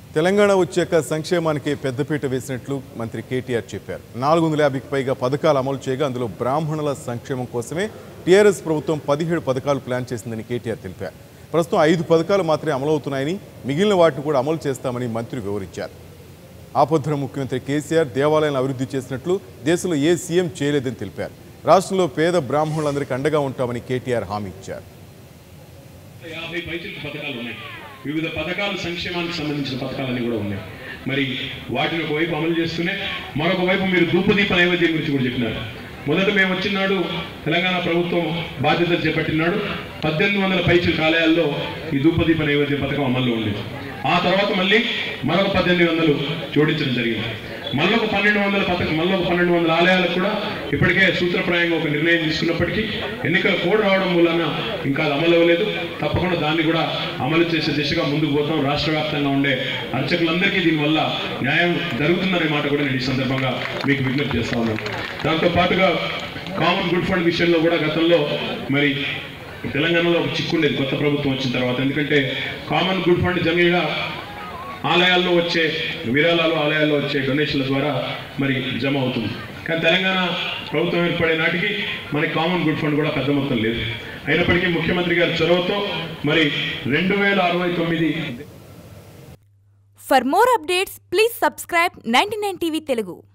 తెలంగాణ వచ్చాక సంక్షేమానికి పెద్దపీట వేసినట్లు మంత్రి కేటీఆర్ చెప్పారు నాలుగు వందల యాభైకి పైగా పథకాలు అమలు చేయగా అందులో బ్రాహ్మణుల సంక్షేమం కోసమే టీఆర్ఎస్ ప్రభుత్వం పదిహేడు పథకాలు ప్లాన్ చేసిందని కేటీఆర్ తెలిపారు ప్రస్తుతం ఐదు పథకాలు మాత్రమే అమలవుతున్నాయని మిగిలిన వాటిని కూడా అమలు చేస్తామని మంత్రి వివరించారు ఆపద్ధర ముఖ్యమంత్రి కేసీఆర్ దేవాలయాలను అభివృద్ధి చేసినట్లు దేశంలో ఏ సీఎం చేయలేదని తెలిపారు రాష్ట్రంలో పేద బ్రాహ్మణులందరికీ అండగా ఉంటామని కేటీఆర్ హామీ ఇచ్చారు యాభై పైచిలకు పథకాలు ఉన్నాయి వివిధ పథకాలు సంక్షేమానికి సంబంధించిన పథకాలన్నీ కూడా ఉన్నాయి మరి వాటిని ఒకవైపు అమలు చేస్తూనే మరొక వైపు మీరు ధూపదీప నైవేద్యం గురించి కూడా చెప్పినారు మొదట మేము వచ్చినాడు తెలంగాణ ప్రభుత్వం బాధ్యతలు చేపట్టినాడు పద్దెనిమిది వందల పైచిల కాలయాల్లో ఈ ధూపదీప నైవేద్య పథకం అమల్లో ఉండేది ఆ తర్వాత మళ్ళీ మరొక పద్దెనిమిది వందలు జోడించడం జరిగింది మళ్ళొక పన్నెండు వందల పథకం మళ్ళొక పన్నెండు వందల ఆలయాలకు కూడా ఇప్పటికే సూత్రప్రాయంగా ఒక నిర్ణయం తీసుకున్నప్పటికీ ఎన్నికల కోడ్ రావడం మూలన ఇంకా అది అమలు అవ్వలేదు తప్పకుండా దాన్ని కూడా అమలు చేసే దిశగా ముందుకు పోతాం రాష్ట్ర వ్యాప్తంగా ఉండే అర్చకులందరికీ దీనివల్ల న్యాయం జరుగుతుందనే మాట కూడా నేను ఈ సందర్భంగా మీకు విజ్ఞప్తి చేస్తా ఉన్నాను దాంతో పాటుగా కామన్ గుడ్ ఫండ్ విషయంలో కూడా గతంలో మరి తెలంగాణలో ఒక చిక్కుండేది కొత్త ప్రభుత్వం వచ్చిన తర్వాత ఎందుకంటే కామన్ గుడ్ ఫండ్ జనరల్గా ఆలయాల్లో వచ్చే విరాళాలు ఆలయాల్లో వచ్చే డొనేషన్ల ద్వారా మరి జమ అవుతుంది కానీ తెలంగాణ ప్రభుత్వం ఏర్పడే నాటికి మనకి కామన్ గుడ్ ఫండ్ కూడా పెద్ద మొత్తం లేదు అయినప్పటికీ ముఖ్యమంత్రి గారి చొరవతో మరి రెండు వేల అరవై తొమ్మిది For more updates, please subscribe 99 TV Telugu.